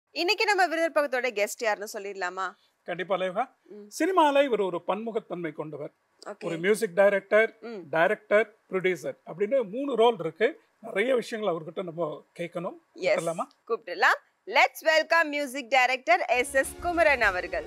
இன்னைக்கு நம்ம விருதுப்பக்கத்தோட கெஸ்ட் யாருன்னு சொல்லிடலாமா கண்டிப்பா லேவா ம். சினிமால இவர் ஒரு பன்முகத்தன்மை கொண்டவர் ஓகே ஒரு music director hmm director producer அப்படின்னு மூணு ரோல் இருக்கு நிறைய விஷயங்கள் அவர்கிட்ட நம்ம கேட்கணும் எஸ் கேட்கலாமா? கூப்பிடலாம் let's welcome music director S S Kumaran அவர்கள்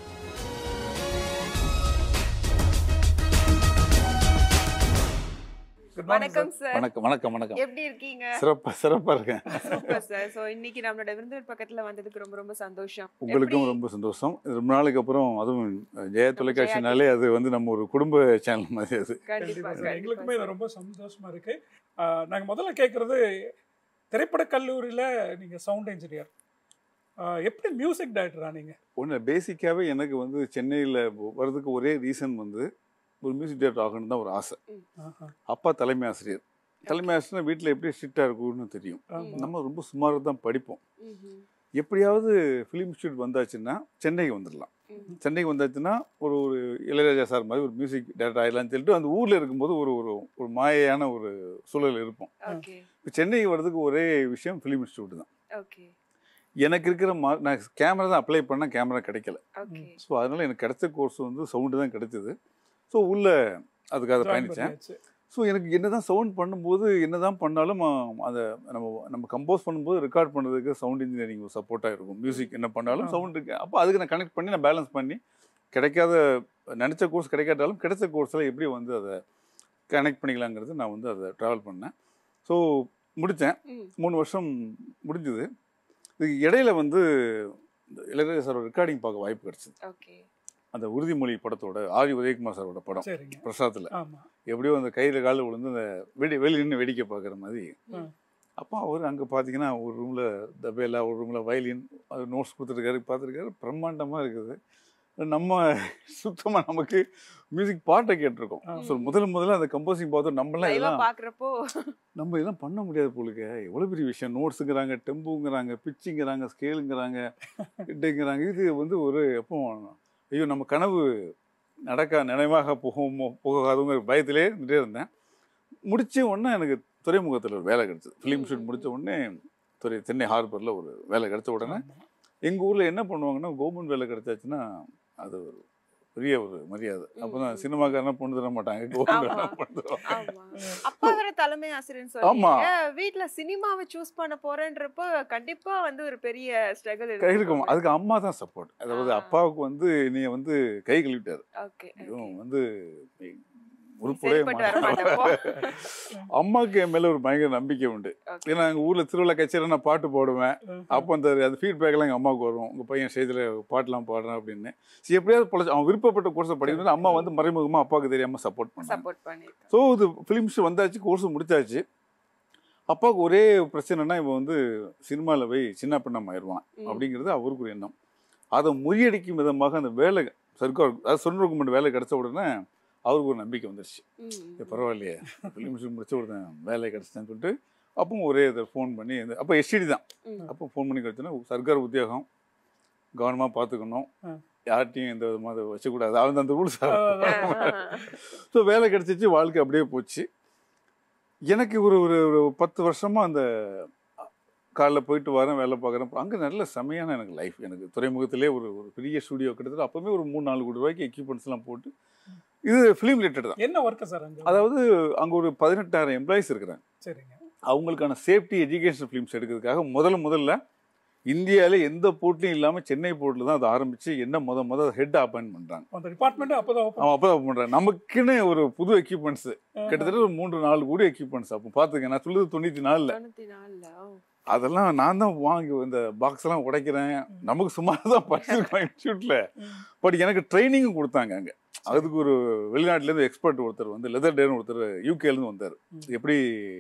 Good morning, வணக்கம் சார் வணக்கம் வணக்கம் வணக்கம் எப்படி இருக்கீங்க சிறப்பா சிறப்பா இருக்கேன் சூப்பர் சார் சோ இன்னைக்கு நம்மளோட விருந்தினர் பக்கத்துல வந்ததுக்கு ரொம்ப ரொம்ப சந்தோஷம் உங்களுக்கும் எப்படி- ரொம்ப சந்தோஷம் இது ரொம்ப நாளைக்கு அப்புறம் அதுவும் ஜெய தொலைக்காட்சினாலே அது வந்து நம்ம ஒரு குடும்ப சேனல் மாதிரி அது கண்டிப்பா கண்டிப்பா சார். கண்டிப்பா எங்களுக்குமே இது sir. ரொம்ப சந்தோஷமா இருக்கு ஆஹ் நாங்க முதல்ல கேட்கறது திரைப்பட கல்லூரியில நீங்க சவுண்ட் இன்ஜினியர் எப்படி மியூசிக் டைரக்டரா நீங்க ஒன்று பேசிக்காகவே எனக்கு வந்து சென்னையில் வர்றதுக்கு ஒரே ரீசன் வந்து ஒரு மியூசிக் டேரக்டர் ஆகணும்னு தான் ஒரு ஆசை ஆஹா. அப்பா தலைமை ஆசிரியர் தலைமை ஆசிரியர் வீட்டில் எப்படி ஸ்ட்ரிக்டாக இருக்கும்னு தெரியும் ஆமா. நம்ம ரொம்ப சுமாராக தான் படிப்போம் ம்ஹும். எப்படியாவது ஃபிலிம் இன்ஸ்டியூட் வந்தாச்சுன்னா சென்னைக்கு வந்துடலாம் ம். சென்னைக்கு வந்தாச்சுன்னா ஒரு ஒரு இளையராஜா சார் மாதிரி ஒரு மியூசிக் டேரக்டர் ஆகிடலாம்னு சொல்லிட்டு அந்த ஊரில் இருக்கும்போது ஒரு ஒரு ஒரு மாயையான ஒரு சூழல் இருப்போம் ஓகே இப்போ சென்னைக்கு வர்றதுக்கு ஒரே விஷயம் ஃபிலிம் இன்ஸ்டியூட் தான் ஓகே எனக்கு இருக்கிற மா நான் கேமரா தான் அப்ளை பண்ணால் கேமரா கிடைக்கல ஓகே ஸோ அதனால் எனக்கு கிடைச்ச கோர்ஸ் வந்து சவுண்டு தான் கிடைச்சது ஸோ உள்ள அதுக்காக Join பயணித்தேன் பண்ணியாச்சு. ஸோ எனக்கு என்னதான் சவுண்ட் பண்ணும்போது என்னதான் பண்ணாலும் ஆ, அதை நம்ம நம்ம கம்போஸ் பண்ணும்போது ரெக்கார்ட் பண்ணுறதுக்கு சவுண்ட் இன்ஜினியரிங் சப்போர்ட்டாக இருக்கும் மியூசிக் என்ன பண்ணாலும் ஆமா. சவுண்ட் இருக்கு அப்போ அதுக்கு நான் கனெக்ட் பண்ணி நான் பேலன்ஸ் பண்ணி கிடைக்காத நினச்ச கோர்ஸ் கிடைக்காட்டாலும் கிடைச்ச கோர்ஸில் எப்படி வந்து அதை கனெக்ட் பண்ணிக்கலாங்கிறது நான் வந்து அதை ட்ராவல் பண்ணேன் ஸோ முடித்தேன் ம். மூணு வருஷம் முடிஞ்சுது இதுக்கு இடையில வந்து இந்த இளையராஜா சாரோட ரெக்கார்டிங் பார்க்க வாய்ப்பு கிடைச்சது ஓகே அந்த உறுதிமொழி படத்தோட ஆரி உதயகுமார் சாரோட படம் சரிங்க பிரசாத்தில் ஆமா எப்படியோ அந்த கையில் காலில் விழுந்து அந்த வெடி வெளியே நின்று வேடிக்கை பார்க்குற மாதிரி ம். அப்போ அவர் அங்கே பார்த்தீங்கன்னா ஒரு ரூமில் தபேலா ஒரு ரூமில் வயலின் அது நோட்ஸ் கொடுத்துருக்காரு பார்த்துருக்காரு பிரம்மாண்டமாக இருக்குது நம்ம சுத்தமாக நமக்கு மியூசிக் பாட்டை கேட்டிருக்கோம் ஆ. ஸோ முதல்ல முதல்ல அந்த கம்போசிங் பார்த்தோம் நம்மளாம் லைவா இதெல்லாம் பாக்குறப்போ நம்ம இதெல்லாம் பண்ண முடியாது போலுக்க எவ்வளோ பெரிய விஷயம் நோட்ஸுங்கிறாங்க டெம்புங்கிறாங்க பிச்சுங்கிறாங்க ஸ்கேலுங்கிறாங்க ஹிட்டுங்கிறாங்க இது வந்து ஒரு எப்போ ஐயோ நம்ம கனவு நடக்க நினைவாக போகுமோ போகாதுங்கிற பயத்திலே இருந்துகிட்டே இருந்தேன் முடிச்ச உடனே எனக்கு துறைமுகத்தில் ஒரு வேலை கிடச்சிது ஃபிலிம் ஷூட் முடிச்ச உடனே துறை சென்னை ஹார்பரில் ஒரு வேலை கிடச்ச உடனே ஆமா. எங்கள் ஊரில் என்ன பண்ணுவாங்கன்னா கவர்மெண்ட் வேலை கிடைச்சாச்சுன்னா அது ஒரு பெரிய ஒரு மரியாதை அப்போ தான் ம். சினிமாக்காரனா பொண்ணு தர மாட்டாங்க கவர்மெண்ட் ஆமா. வேலை பொண்ணு தருவாங்க ஆமா அப்பா வேற தலைமை ஆசிரியர் ஆமா. சொல்றீங்க வீட்ல சினிமாவை சூஸ் பண்ண போறேன்றப்போ கண்டிப்பா வந்து ஒரு பெரிய ஸ்ட்ரகிள் கை இருக்கும் அதுக்கு அம்மா தான் சப்போர்ட் அதாவது ஆ. அப்பாவுக்கு வந்து நீ வந்து கை கழுவிட்டாரு ஓகே இவன் வந்து உருப்படவே சரிப்பட்டு வர மாட்டேன் போ. மாட்டான் அம்மாவுக்கு என் மேல ஒரு பயங்கர நம்பிக்கை உண்டு Okay. ஏன்னா எங்க ஊர்ல திருவிழா கச்சேரி நான் பாட்டு போடுவேன் அப்போ அந்த அந்த ஃபீட்பேக்லாம் எங்கள் அம்மாவுக்கு வரும் உங்கள் பையன் ஸ்டேஜில் பாட்டெலாம் பாடுறான் அப்படின்னு சரி எப்படியாவது பொழைச்சு அவன் விருப்பப்பட்ட கோர்ஸை படிக்கணும் அம்மா வந்து மறைமுகமாக அப்பாவுக்கு தெரியாமல் சப்போர்ட் பண்ணாங்க சப்போர்ட் பண்ணிருக்கேன் ஸோ இது ஃபிலிம்ஸ் வந்தாச்சு கோர்ஸ் முடிச்சாச்சு அப்பாவுக்கு ஒரே பிரச்சனைனா இவன் வந்து சினிமாவில் போய் சின்ன பின்னம் ஆயிடுவான் ம். அப்படிங்கிறது அவருக்கு ஒரு எண்ணம் அதை முறியடிக்கும் விதமாக அந்த வேலை சர்க்கார் அதாவது சொன்ன கவர்மெண்ட் வேலை கிடைச்ச உடனே அவருக்கு ஒரு நம்பிக்கை வந்துருச்சு ம். இது பரவாயில்லையே ஃபிலிம் முடிச்ச உடனே வேலை கிடச்சிட்டேன்னு சொல்லிட்டு அப்பவும் ஒரே இதை ஃபோன் பண்ணி இந்த- அப்போ எஸ்டிடி தான் ம். அப்போ ஃபோன் பண்ணி கிடச்சுன்னா சர்க்கார் உத்தியோகம் கவனமாக பார்த்துக்கணும் ஆ. யார்ட்டையும் எந்த விதமாக அதை வச்சக்கூடாது அவங்க அந்த ரூல்ஸ் ஆ. ஸோ வேலை கிடச்சிச்சு வாழ்க்கை அப்படியே போச்சு எனக்கு ஒரு ஒரு ஒரு பத்து வருஷமாக அந்த காலைல போயிட்டு வரேன் வேலை பார்க்குறேன் அங்கே நல்ல செமையான எனக்கு லைஃப் எனக்கு துறைமுகத்திலே ஒரு ஒரு பெரிய ஸ்டுடியோ கிட்டத்தட்ட அப்போவே ஒரு மூணு நாலு கோடி ரூபாய்க்கு எக்யூப்மெண்ட்ஸ்லாம் போட்டு இது ஃபிலிம் ரிலேட்டட் தான் என்ன ஒர்க்கு சார் அங்க அதாவது அங்கே ஒரு பதினெட்டாயிரம் எம்ப்ளாயிஸ் இருக்கிறாங்க சரிங்க அவங்களுக்கான சேஃப்டி எஜுகேஷன் ஃபிலிம்ஸ் எடுக்கிறதுக்காக முதல்ல முதல்ல இந்தியாவிலே எந்த போர்ட்லையும் இல்லாமல் சென்னை போர்ட்டில் தான் அதை ஆரம்பித்து என்ன முத முத ஹெட் அப்பாயின்ட் பண்ணுறாங்க அந்த டிபார்ட்மெண்ட் அப்பதான் open. அவன் அப்போ தான் பண்ணுறாங்க நமக்குன்னு ஒரு புது எக்யூப்மெண்ட்ஸ் கிட்டத்தட்ட ஒரு மூன்று நாலு கோடி எக்யூப்மெண்ட்ஸ் அப்போ பார்த்துங்க நான் சொல்லுது தொண்ணூற்றி நாலில் தொண்ணூத்தி நாலுல ஓ. அதெல்லாம் நான் தான் வாங்கி இந்த பாக்ஸ் எல்லாம் உடைக்கிறேன் நமக்கு சுமார் தான் படிச்சிருக்கோம் இன்ஸ்டியூட்டில் பட் எனக்கு ட்ரைனிங்கும் கொடுத்தாங்க அங்கே அதுக்கு ஒரு வெளிநாட்டிலேருந்து எக்ஸ்பர்ட் ஒருத்தர் வந்து லெதர் டேன்னு ஒருத்தர் யூகேலேருந்து வந்தார் ம். எப்படி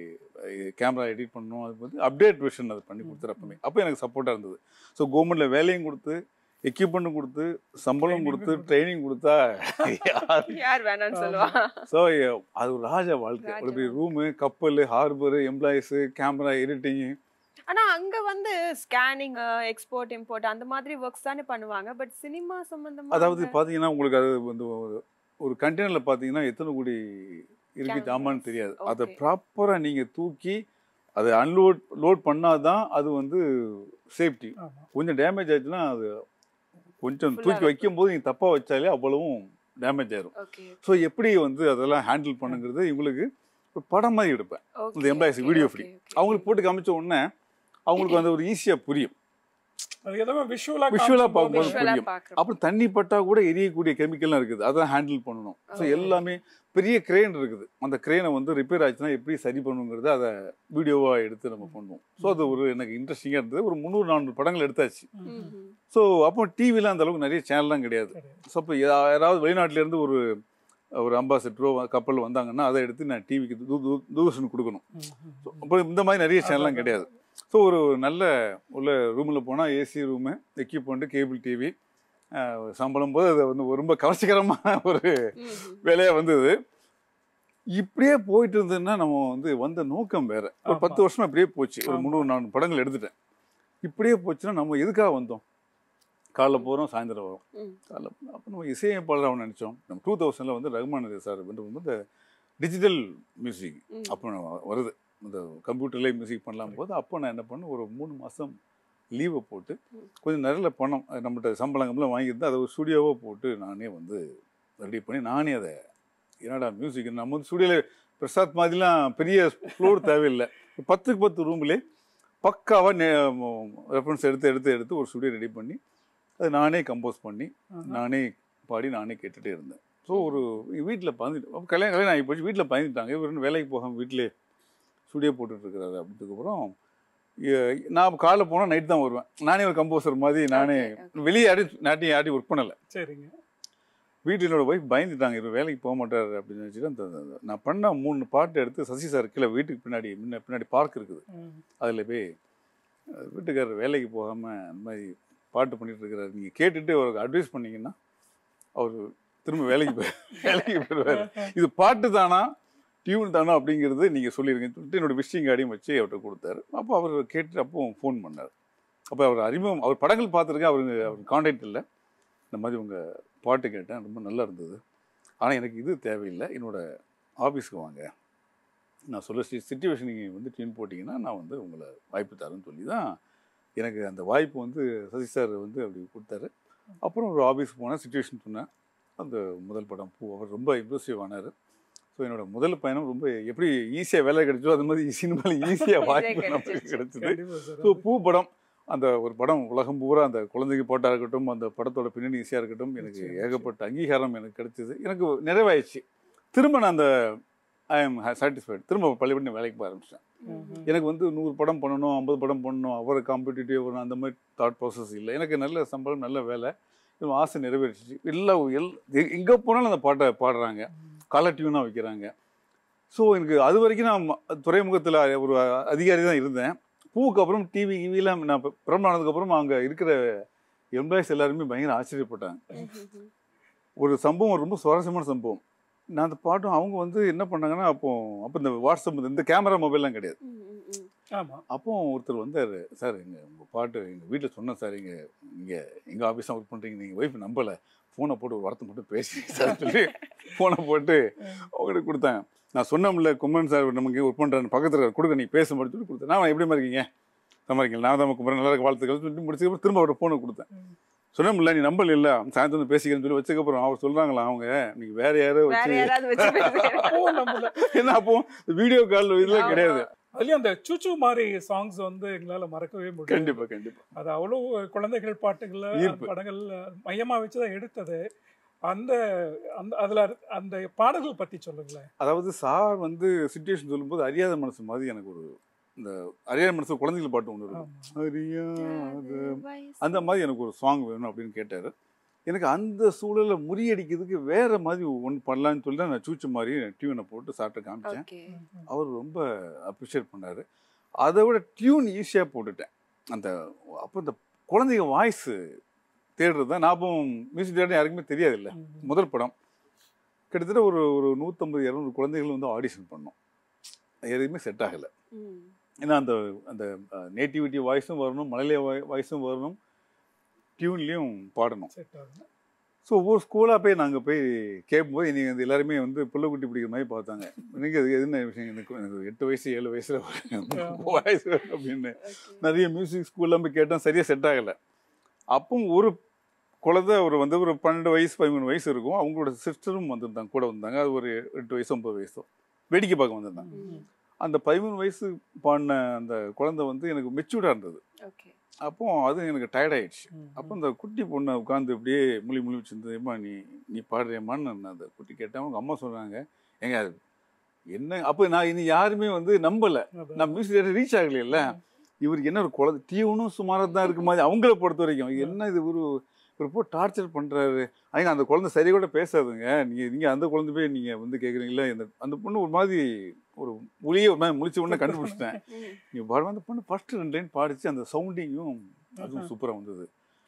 கேமரா எடிட் பண்ணணும் அது வந்து அப்டேட் வெர்ஷன் அது பண்ணி கொடுத்தாரு அப்பவுமே அப்போ எனக்கு சப்போர்ட்டாக இருந்தது ஸோ கவர்மெண்ட்டில் வேலையும் கொடுத்து எக்யூப்மெண்ட்டும் கொடுத்து சம்பளம் Training கொடுத்து கொடுத்து. ட்ரைனிங் கொடுத்தா யார் யார் வேணாம்னு சொல்லுவா ஸோ அது ஒரு ராஜ வாழ்க்கை ராஜ ஒரு ரூமு கப்பல் ஹார்பரு எம்ப்ளாயிஸு கேமரா எடிட்டிங்கு ஆனா அங்க வந்து ஸ்கேனிங் எக்ஸ்போர்ட் இம்போர்ட் அந்த மாதிரி ஒர்க்ஸ் தானே பண்ணுவாங்க பட் சினிமா சம்பந்தமா அதாவது அங்க- பார்த்தீங்கன்னா உங்களுக்கு அது வந்து ஒரு- ஒரு கண்டெய்னரில் பார்த்தீங்கன்னா எத்தனை கோடி இருக்கு Cameras. ஜாமான்னு தெரியாது அதை Okay. ப்ராப்பராக நீங்கள் தூக்கி அது அன்லோட் லோட் பண்ணாதான் அது வந்து சேஃப்டி ஆமா கொஞ்சம் டேமேஜ் ஆச்சுன்னா அது கொஞ்சம் Full-ஆ தூக்கி வைக்கும் போது நீங்கள் தப்பாக வச்சாலே அவ்வளவும் டேமேஜ் ஆயிரும் ஓகே ஸோ எப்படி வந்து அதெல்லாம் ஹேண்டில் பண்ணுங்கிறது இவங்களுக்கு ஒரு படம் மாதிரி எடுப்பேன் இந்த எம்ப்ளாயிஸ் வீடியோ ஃப்ரீ அவங்களுக்கு போட்டு காமிச்ச உடனே அவங்களுக்கு வந்து ஒரு ஈஸியாக புரியும் அது எதுவும் விஷுவலா Visual-ஆ பார்க்கும்போது விஷுவலா புரியும். பாக்குறோம் அப்புறம் தண்ணி பட்டா கூட எரியக்கூடிய கெமிக்கல்லாம் இருக்குது அதான் ஹேண்டில் பண்ணணும் ஸோ Okay. எல்லாமே பெரிய கிரேன் இருக்குது அந்த கிரேனை வந்து ரிப்பேர் ஆச்சுன்னா எப்படி சரி பண்ணுங்கிறத அதை வீடியோவாக எடுத்து நம்ம பண்ணுவோம் ஸோ அது ஒரு எனக்கு இன்ட்ரெஸ்டிங்காக இருந்தது ஒரு முந்நூறு நானூறு படங்கள் எடுத்தாச்சு ஸோ அப்போ டிவியில் அந்த அளவுக்கு நிறைய சேனல்லாம் கிடையாது ஸோ அப்போ யாராவது வெளிநாட்டிலேருந்து ஒரு ஒரு அம்பாசிடரோ கப்பல் வந்தாங்கன்னா அதை எடுத்து நான் டிவிக்கு தூ தூ- தூர்தர்ஷன் கொடுக்கணும் ஸோ அப்போ இந்த மாதிரி நிறைய சேனல்லாம் கிடையாது ஸோ ஒரு நல்ல உள்ள ரூமில் போனால் AC room equipment cable TV சம்பளம் போது அது வந்து ஒரு ரொம்ப கவர்ச்சிகரமான ஒரு வேலையாக வந்தது இப்படியே போயிட்டு இருந்ததுன்னா நம்ம வந்து வந்த நோக்கம் வேற ஒரு ஆமா. பத்து வருஷமா இப்படியே போச்சு ஒரு ஆமா. முந்நூறு நானூறு படங்கள் எடுத்துட்டேன் இப்படியே போச்சுன்னா நம்ம எதுக்காக வந்தோம் காலைல போகிறோம் சாயந்தரம் வரோம் ம். காலைல அப்போ நம்ம இசையமைப்பாளர் அவன் நினச்சோம் நம்ம டூ தௌசண்டில் வந்து ரகுமான் சார் வந்து வந்து இந்த டிஜிட்டல் மியூசிக் ம். அப்போ நான் வருது இந்த கம்ப்யூட்டர்லேயே மியூசிக் பண்ணலாம் போது அப்போ நான் என்ன பண்ணேன் ஒரு மூணு மாதம் லீவை போட்டு ம். கொஞ்சம் நிறைய பணம் அது நம்மகிட்ட சம்பளங்கள்லாம் வாங்கியிருந்து அதை ஒரு ஸ்டுடியோவாக போட்டு நானே வந்து ரெடி பண்ணி நானே அதை என்னடா மியூசிக் நம்ம வந்து ஸ்டுடியோவில் பிரசாத் மாதிரிலாம் பெரிய ஃப்ளோர் தேவையில்லை ஒரு பத்துக்கு பத்து ரூம்லேயே பக்காவாக ரெஃபரன்ஸ் எடுத்து எடுத்து எடுத்து ஒரு ஸ்டுடியோ ரெடி பண்ணி அது நானே கம்போஸ் பண்ணி நானே பாடி நானே கேட்டுகிட்டே இருந்தேன் ஸோ ஒரு வீட்டில் பதினெட்டு அப்போ கல்யாணம் கல்யாணம் ஆகி போச்சு வீட்டில் பதினெட்டாங்க இவர் இன்னும் வேலைக்கு போகாமல் வீட்டிலே ஸ்டுடியோ போட்டுட்ருக்கிறாரு அப்படின்றதுக்கப்புறம் எ- நான் காலைல போனால் நைட் தான் வருவேன் நானே ஒரு கம்போசர் மாதிரி நானே Okay, okay. வெளியே யாரையும் நாட்டி யார்ட்டையும் ஒர்க் பண்ணலை சரிங்க வீட்டில் என்னோட ஒய்ஃப் பயந்துட்டாங்க இவர் வேலைக்கு போக மாட்டார் அப்படின்னு நினச்சிட்டு அந்த அந்த- நான் பண்ண மூணு பாட்டு எடுத்து சசி சார் கீழே வீட்டுக்கு பின்னாடி முன்ன பின்னாடி பார்க் இருக்குது ம். அதில் போய் அஹ், வீட்டுக்காரர் வேலைக்கு போகாமல் அந்த மாதிரி பாட்டு பண்ணிட்டு இருக்கிறாரு நீங்கள் கேட்டுட்டு அவருக்கு அட்வைஸ் பண்ணீங்கன்னா அவர் திரும்ப வேலைக்கு போய் வேலைக்கு போயிடுவார் இது பாட்டு தானா டியூன் தானா அப்படிங்கிறது நீங்கள் சொல்லிடுங்கன்னு சொல்லிட்டு என்னோட விசிட்டிங் கார்டையும் வச்சு அவர்கிட்ட கொடுத்தாரு அப்போ அவர் கேட்டுட்டு அப்போ ஃபோன் பண்ணார் அப்போ அவர் அறிமுகம் அவர் படங்கள் பார்த்துருக்கேன் அவருக்கு அவர் காண்டாக்ட் இல்லை இந்த மாதிரி உங்கள் பாட்டு கேட்டேன் ரொம்ப நல்லா இருந்தது ஆனால் எனக்கு இது தேவையில்லை என்னோட ஆஃபீஸ்க்கு வாங்க நான் சொல்ல சுச்சுவேஷன் நீங்கள் வந்து டியூன் போட்டிங்கன்னா நான் வந்து உங்களை வாய்ப்பு தரேன்னு சொல்லி தான் எனக்கு அந்த வாய்ப்பு வந்து சசி சார் வந்து அப்படி கொடுத்தாரு அப்புறம் ஒரு ஆஃபீஸ் போனேன் சுச்சுவேஷன் சொன்னேன் அந்த முதல் படம் பூ அவர் ரொம்ப இம்ப்ரெசிவ் ஆனார் ஸோ என்னோட முதல் பயணம் ரொம்ப எப்படி ஈஸியாக வேலை கிடைச்சோ அது மாதிரி சினிமாவில் ஈஸியாக வாய்ப்பு நமக்கு கிடைச்சிருச்சு. கிடைச்சது கண்டிப்பா சார் ஸோ பூ படம் அந்த ஒரு படம் உலகம் பூரா அந்த குழந்தைக்கு போட்டா இருக்கட்டும் அந்த படத்தோட பின்னணி ஈஸியாக இருக்கட்டும் எனக்கு நிச்சயம், ஏகப்பட்ட அங்கீகாரம் எனக்கு கிடைச்சது எனக்கு நிறைவாயிடுச்சு திரும்ப நான் அந்த ஐ எம் சாட்டிஸ்ஃபைடு திரும்ப பள்ளிப்படி வேலைக்கு போக ஆரம்பிச்சேன் ம்ஹும். எனக்கு வந்து நூறு படம் பண்ணணும் ஐம்பது படம் பண்ணணும் அவர் காம்படிட்டிவ் வரணும் அந்த மாதிரி தாட் ப்ராசஸ் இல்லை எனக்கு நல்ல சம்பளம் நல்ல வேலை இது ஆசை நிறைவேறிச்சு எல்லா எல் எங்கே போனாலும் அந்த பாட்டை பாடுறாங்க கலர் டியூனாக வைக்கிறாங்க ஸோ எனக்கு அது வரைக்கும் நான் ம- துறைமுகத்தில் ஒரு அதிகாரி தான் இருந்தேன் பூவுக்கு அப்புறம் டிவி கிவிலாம் நான் பிரபலம் ஆனதுக்கப்புறம் அங்கே இருக்கிற எம்ப்ளாயிஸ் எல்லாருமே பயங்கர ஆச்சரியப்பட்டாங்க ஒரு சம்பவம் ரொம்ப சுவாரஸ்யமான சம்பவம் நான் அந்த பாட்டும் அவங்க வந்து என்ன பண்ணாங்கன்னா அப்போ அப்போ இந்த வாட்ஸ்அப் இந்த கேமரா மொபைல்லாம் கிடையாது ஆமா அப்போ ஒருத்தர் வந்தார் சார் எங்கள் உங்கள் பாட்டு எங்கள் வீட்டில் சொன்னேன் சார் இங்கே இங்கே எங்கள் ஆஃபீஸ் தான் ஒர்க் பண்ணுறீங்க நீங்கள் ஒய்ஃப் நம்பலை ஃபோனை போட்டு ஒரு வார்த்தை மட்டும் பேசி சார் சொல்லி ஃபோனை போட்டு அவங்களுக்கு கொடுத்தாங்க நான் சொன்னோம்ல குமரன் சார் நமக்கு ஒர்க் பண்ணுறாரு பக்கத்தில் கொடுக்க நீ பேச மட்டும் சொல்லி கொடுத்தேன் நான் எப்படி இருக்கீங்க சமாளிக்கல நான் தான் குமரன் நல்லா இருக்க வாழ்த்துக்கள் சொல்லி முடிச்சதுக்கப்புறம் திரும்ப அவர்கிட்ட ஃபோனை கொடுத்தேன் சொன்னோம்ல நீ நம்பல இல்லை சாயந்தரம் வந்து பேசிக்கிறேன்னு சொல்லி வச்சதுக்கப்புறம் அவர் சொல்கிறாங்களா அவங்க நீங்கள் வேற யாரோ வேற வச்சு யாராவது வச்சு பேசுறேன். அப்போ நம்மள என்ன அப்போ வீடியோ கால் இதெல்லாம் கிடையாது அதுலயும் அந்த சுச்சு மாதிரி சாங்ஸ் வந்து எங்களால மறக்கவே முடியாது கண்டிப்பாக கண்டிப்பாக அது அவ்வளவு குழந்தைகள் பாட்டுகள்ல ஈர்ப்பு. படங்கள்ல மையமா வச்சுதான் எடுத்தது அந்த அந்த அதுல அந்த பாடல்கள் பத்தி சொல்லுங்களேன் அதாவது சார் வந்து சுச்சுவேஷன் சொல்லும்போது அறியாத மனசு மாதிரி எனக்கு ஒரு இந்த அறியாத மனசு குழந்தைகள் பாட்டு ஒன்று இருக்கும் ஆமா. அறியாத அந்த மாதிரி எனக்கு ஒரு சாங் வேணும் அப்படின்னு கேட்டார் எனக்கு அந்த சூழலை முறியடிக்கிறதுக்கு வேற மாதிரி ஒன்று பண்ணலான்னு சொல்லி தான் நான் சூச்சு மாதிரி டியூனை போட்டு சாப்பிட்டு காமிச்சேன் ஓகே அவர் ரொம்ப அப்ரிஷியேட் பண்ணார் அதை விட டியூன் ஈஸியாக போட்டுட்டேன் அந்த அப்போ இந்த குழந்தைங்க வாய்ஸ் தேடுறது தான் நான் அப்போ மியூசிக் டேரக்டர் யாருக்குமே தெரியாது இல்லை ம். முதல் படம் கிட்டத்தட்ட ஒரு ஒரு நூற்றம்பது இரநூறு குழந்தைகள் வந்து ஆடிஷன் பண்ணோம் எதுவுமே செட் ஆகலை ஏன்னா அந்த அந்த நேட்டிவிட்டி வாய்ஸும் வரணும் மலையாள வாய்ஸும் வரணும் டியூன்லேயும் பாடணும் செட் ஆகும் ஸோ ஒவ்வொரு ஸ்கூலாக போய் நாங்கள் போய் கேட்கும்போது இன்றைக்கி வந்து எல்லாருமே வந்து புள்ளக்குட்டி பிடிக்கிற மாதிரி பார்த்தாங்க எனக்கு அது என்ன விஷயம் எனக்கு எனக்கு ஒரு எட்டு வயசு ஏழு வயசில் வயசு அப்படின்னு நிறைய மியூசிக் ஸ்கூல்லாம் போய் கேட்டால் சரியாக செட் ஆகலை அப்பவும் ஒரு குழந்தை ஒரு வந்து ஒரு பன்னெண்டு வயசு பதிமூணு வயசு இருக்கும் அவங்களோட சிஸ்டரும் வந்திருந்தாங்க கூட வந்தாங்க அது ஒரு எட்டு வயசு ஒன்பது வயசோ வேடிக்கை பார்க்க வந்திருந்தாங்க அந்த பதிமூணு வயசு பாடின அந்த குழந்தை வந்து எனக்கு மெச்சூர்டாக இருந்தது ஓகே அப்போ அது எனக்கு டயர்ட் ஆயிடுச்சு அப்போ அந்த குட்டி பொண்ணை உட்காந்து இப்படியே முழி முழி வச்சிருந்தேம்மா நீ நீ பாடுறியம்மான்னு நான் அந்த குட்டி கேட்டேன் அவங்க அம்மா சொல்கிறாங்க ஏங்க அது என்ன அப்போ நான் இனி யாருமே வந்து நம்பலை நான் மியூசிக் ரீச் ஆகலையில இவருக்கு என்ன ஒரு குழந்தை டியூனும் சுமாராக தான் இருக்கு மாதிரி அவங்கள பொறுத்த வரைக்கும் என்ன இது ஒரு ஒரு போ டார்ச்சர் பண்ணுறாரு அவங்க அந்த குழந்தை சரி கூட பேசாதுங்க நீங்கள் நீங்கள் அந்த குழந்தை போய் நீங்கள் வந்து கேட்குறீங்களா இந்த அந்த பொண்ணு ஒரு மாதிரி ஒரு ஒளியே ஒரு மாதிரி முழிச்ச உடனே கண்டுபிடிச்சிட்டேன் நீ பாடு அந்த பொண்ணு ஃபஸ்ட்டு ரெண்டு லைன் பாடிச்சு அந்த சவுண்டிங்கும் அதுவும் சூப்பராக வந்தது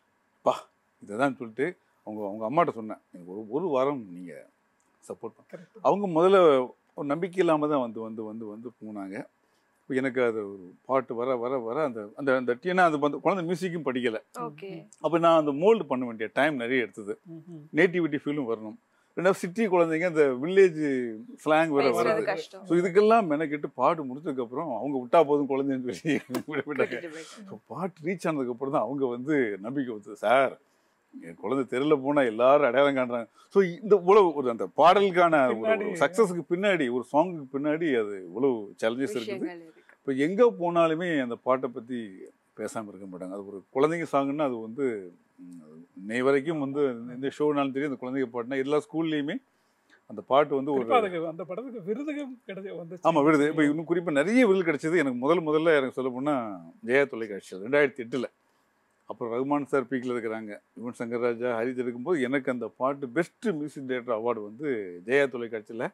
பா இதை தான் சொல்லிட்டு அவங்க அவங்க அம்மாட்ட சொன்னேன் எனக்கு ஒரு ஒரு வாரம் நீங்கள் சப்போர்ட் பண்ண அவங்க முதல்ல ஒரு நம்பிக்கை இல்லாமல் தான் வந்து வந்து வந்து வந்து போனாங்க இப்போ எனக்கு அது ஒரு பாட்டு வர வர வர அந்த அந்த அந்த ஏன்னா அது வந்து குழந்தை மியூசிக்கும் படிக்கலை ஓகே அப்போ நான் அந்த மோல்டு பண்ண வேண்டிய டைம் நிறைய எடுத்தது நேட்டிவிட்டி ஃபீலும் வரணும் ரெண்டாவது சிட்டி குழந்தைங்க அந்த வில்லேஜ் ஸ்லாங் வேற பேசுறது வராது கஷ்டம் ஸோ இதுக்கெல்லாம் மெனக்கிட்டு பாட்டு முடிச்சதுக்கப்புறம் அவங்க விட்டா போதும் குழந்தைன்னு சொல்லி விடப்பட்டாங்க கூட்டிட்டு போயிட்டு. ஸோ பாட்டு ரீச் ஆனதுக்கப்புறம் தான் அவங்க வந்து நம்பிக்கை வந்தது சார் என் குழந்தை தெருல போனால் எல்லாரும் அடையாளம் காண்றாங்க ஸோ இந்த இவ்வளவு ஒரு அந்த பாடலுக்கான ஒரு பின்னாடி, சக்ஸஸுக்கு பின்னாடி ஒரு சாங்குக்கு பின்னாடி அது இவ்வளவு சேலஞ்சஸ் இருக்குது விஷயங்கள் இருக்கு இப்போ எங்கே போனாலுமே அந்த பாட்டை பற்றி பேசாமல் இருக்க மாட்டாங்க அது ஒரு குழந்தைங்க சாங்குன்னா அது வந்து ம், அது இன்னை வரைக்கும் வந்து இந்த ஷோனாலும் தெரியும் அந்த குழந்தைங்க பாட்டுனா எல்லா ஸ்கூல்லையுமே அந்த பாட்டு வந்து ஒரு குறிப்பா அதுக்கு அந்த படத்துக்கு விருதுகம் கிடைச்சு வந்து ஆமாம் விருது இப்போ இன்னும் குறிப்பாக நிறைய விருது கிடைச்சது எனக்கு முதல் முதல்ல எனக்கு சொல்ல போனால் ஜெயா தொலைக்காட்சி ரெண்டாயிரத்தி எட்டில் அப்புறம் ரகுமான் சார் பீக்கில் இருக்கிறாங்க யுவன் சங்கர் ராஜா ஹரித் எடுக்கும்போது எனக்கு அந்த பாட்டு பெஸ்ட் மியூசிக் டைரக்டர் அவார்டு வந்து ஜெயா தொலைக்காட்சியில்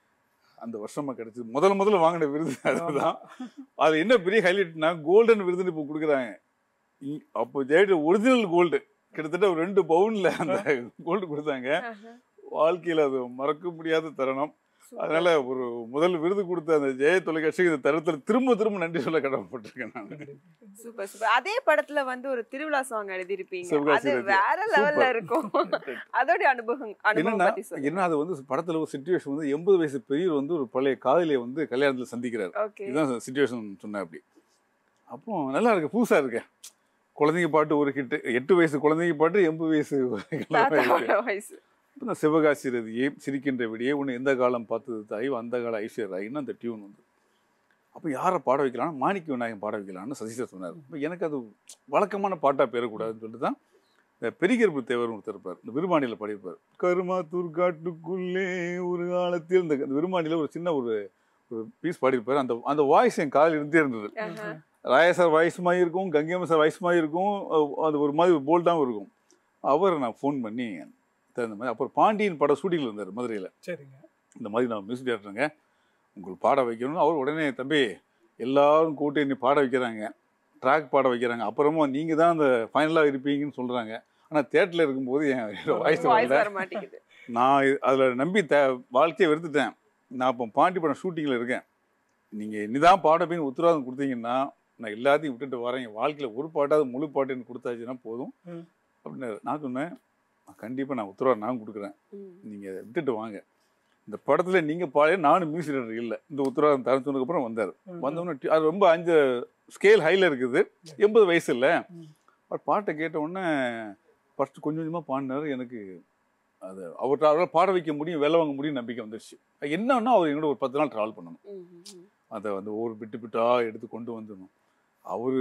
அந்த வருஷமாக கிடைச்சது முதல்ல முதல்ல வாங்கின விருது அதுதான் அது என்ன பெரிய ஹைலைட்னா கோல்டன் விருதுன்னு இப்போ கொடுக்குறாங்க இ- அப்போ ஜெயிட்ட ஒரிஜினல் கோல்டு கிட்டத்தட்ட ஒரு ரெண்டு பவுன்ல அந்த கோல்டு கொடுத்தாங்க ஆஹா. வாழ்க்கையில் அது மறக்க முடியாத தருணம் Super. அதனால ஒரு முதல் விருது கொடுத்த அந்த ஜெய தொலைக்காட்சிக்கு இந்த தருணத்தில் திரும்ப திரும்ப நன்றி சொல்ல கடமைப்பட்டிருக்கேன் நான் சூப்பர் சூப்பர் அதே படத்துல வந்து ஒரு திருவிழா சாங் எழுதிருப்பீங்க சிவகாசி அது ரதி. வேற லெவல்ல Super. இருக்கும் அதோட அனுபவம் அனுபவம் என்னன்னா பத்தி சொல்லுங்க என்ன அது வந்து படத்துல ஒரு சுச்சுவேஷன் வந்து எண்பது வயசு பெரியவர் வந்து ஒரு பழைய காதலியை வந்து கல்யாணத்துல சந்திக்கிறார் ஓகே இதுதான் சுச்சுவேஷன் சொன்னேன் அப்படி அப்போ நல்லா இருக்கு புதுசா இருக்கு குழந்தைங்க பாட்டு ஒரு ஹிட் எட்டு வயசு குழந்தைங்க பாட்டு எண்பது வயசு தாத்தாவோட வயசு இப்போ இந்த சிவகாசி ரதியே சிரிக்கின்ற விடியே ஒன்று எந்த காலம் பார்த்தது தாய் அந்த கால ஐஸ்வர் ராயின்னு அந்த டியூன் வந்து அப்போ யாரை பாட வைக்கலாம்னு மாணிக்க விநாயகன் பாட வைக்கலாம்னு சசிசர் சொன்னார் இப்போ எனக்கு அது வழக்கமான பாட்டாக பெறக்கூடாதுன்னு சொல்லிட்டு தான் இந்த பெரிகருப்பு தேவர் ஒருத்தர் இருப்பார் இந்த விருமாண்டியில் பாடியிருப்பார் கருமாத்தூர் காட்டுக்குள்ளே ஒரு காலத்தில் இந்த இந்த விருமாண்டியில் ஒரு சின்ன ஒரு ஒரு பீஸ் பாடியிருப்பார் அந்த அந்த வாய்ஸ் என் காலில் இருந்தே இருந்தது ஆஹா. ராயா சார் வாய்ஸ் மாதிரி இருக்கும் கங்கையம்ம சார் வாய்ஸ் மாதிரி இருக்கும் அஹ் அது ஒரு மாதிரி போல்டாகவும் இருக்கும் அவரை நான் ஃபோன் பண்ணி தகுந்த மாதிரி அப்புறம் பாண்டியன் படம் ஷூட்டிங்கில் இருந்தார் மதுரையில் சரிங்க இந்த மாதிரி நான் மியூசிக் டேரக்டருங்க உங்களுக்கு பாட வைக்கணும்னு அவர் உடனே தம்பி எல்லாரும் கூட்டி என்னை பாட வைக்கிறாங்க ட்ராக் பாட வைக்கிறாங்க அப்புறமா நீங்கள் தான் அந்த ஃபைனலாக இருப்பீங்கன்னு சொல்கிறாங்க ஆனால் தேட்டரில் இருக்கும்போது என் வாய்ஸ் வாய்ஸ் வரல வர மாட்டேங்குது நான் அதில் நம்பி த வாழ்க்கையை வெறுத்துட்டேன் நான் இப்போ பாண்டி படம் ஷூட்டிங்கில் இருக்கேன் நீங்கள் இனிதான் பாட அப்படின்னு உத்தரவாதம் கொடுத்தீங்கன்னா நான் எல்லாத்தையும் விட்டுட்டு வரேன் என் வாழ்க்கையில் ஒரு பாட்டாவது முழு பாட்டு எனக்கு கொடுத்தாச்சுன்னா போதும் ம். அப்படின்னு நான் சொன்னேன் கண்டிப்பாக நான் உத்தரவாதம் நான் கொடுக்குறேன் ம். நீங்கள் விட்டுட்டு வாங்க இந்த படத்தில் நீங்கள் பாட நானும் மியூசிக் டைரக்டர் இல்லை இந்த உத்தரவாதம் தரேன்னு சொன்னதுக்கப்புறம் வந்தார் வந்தோடனே அது ரொம்ப அஞ்சு ஸ்கேல் ஹையில் இருக்குது எண்பது வயசு இல்லை ம். அவர் பாட்டை கேட்ட உடனே ஃபஸ்ட்டு கொஞ்சம் கொஞ்சமாக பாடினார் எனக்கு அது அவர்கிட்ட அவரால் பாட வைக்க முடியும் வேலை வாங்க முடியும் நம்பிக்கை வந்துருச்சு அது என்னன்னா அவர் என்னோட ஒரு பத்து நாள் ட்ராவல் பண்ணணும் ம், ம், ம். அதை வந்து ஒவ்வொரு பிட்டு பிட்டாக எடுத்து கொண்டு வந்துடணும் அவர்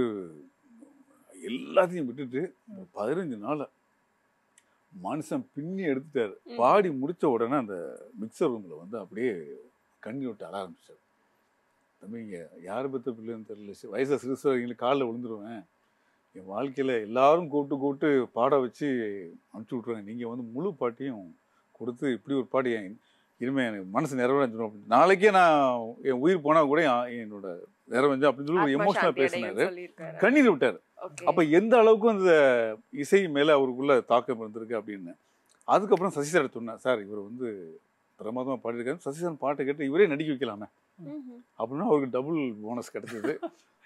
எல்லாத்தையும் விட்டுட்டு ஒரு பதினஞ்சு நாள் மனுஷன் பின்னி எடுத்துட்டாரு ம். பாடி முடிச்ச உடனே அந்த மிக்சர் ரூமில் வந்து அப்படியே கண்ணி விட்டு அழ ஆரம்பிச்சார் தம்பிங்க யார் பத்த பிள்ளைன்னு தெரியல சி- வயசா சிறுசுவங்களுக்கு காலில் விழுந்துருவேன் என் வாழ்க்கையில் எல்லாரும் கூப்பிட்டு கூப்பிட்டு பாட வச்சு அனுப்பிச்சி விட்ருவாங்க நீங்கள் வந்து முழு பாட்டையும் கொடுத்து இப்படி ஒரு பாட்டு என் இனிமே எனக்கு மனசு நிறைவேறணும் அப்படின்னு நாளைக்கே நான் என் உயிர் போனால் கூட என் என்னோட நிறைவேஞ்சா அப்படின்னு சொல்லி ஒரு ஆத்ம எமோஷனலாக சாந்தி பேசினாரு அடையும்னு சொல்லியிருக்காரு. கண்ணீர் விட்டார் Okay. அப்ப எந்த அளவுக்கு அந்த இசை மேல அவருக்குள்ள தாக்கம் இருந்திருக்கு அப்படின்னு அதுக்கப்புறம் சசி சார் சொன்னார் சார் இவர் வந்து பிரமாதமா பாடியிருக்காரு சசி சார் பாட்டை கேட்டு இவரே நடிக்க வைக்கலாமே ம்ஹும். அப்படின்னா அவருக்கு டபுள் போனஸ் கிடைச்சது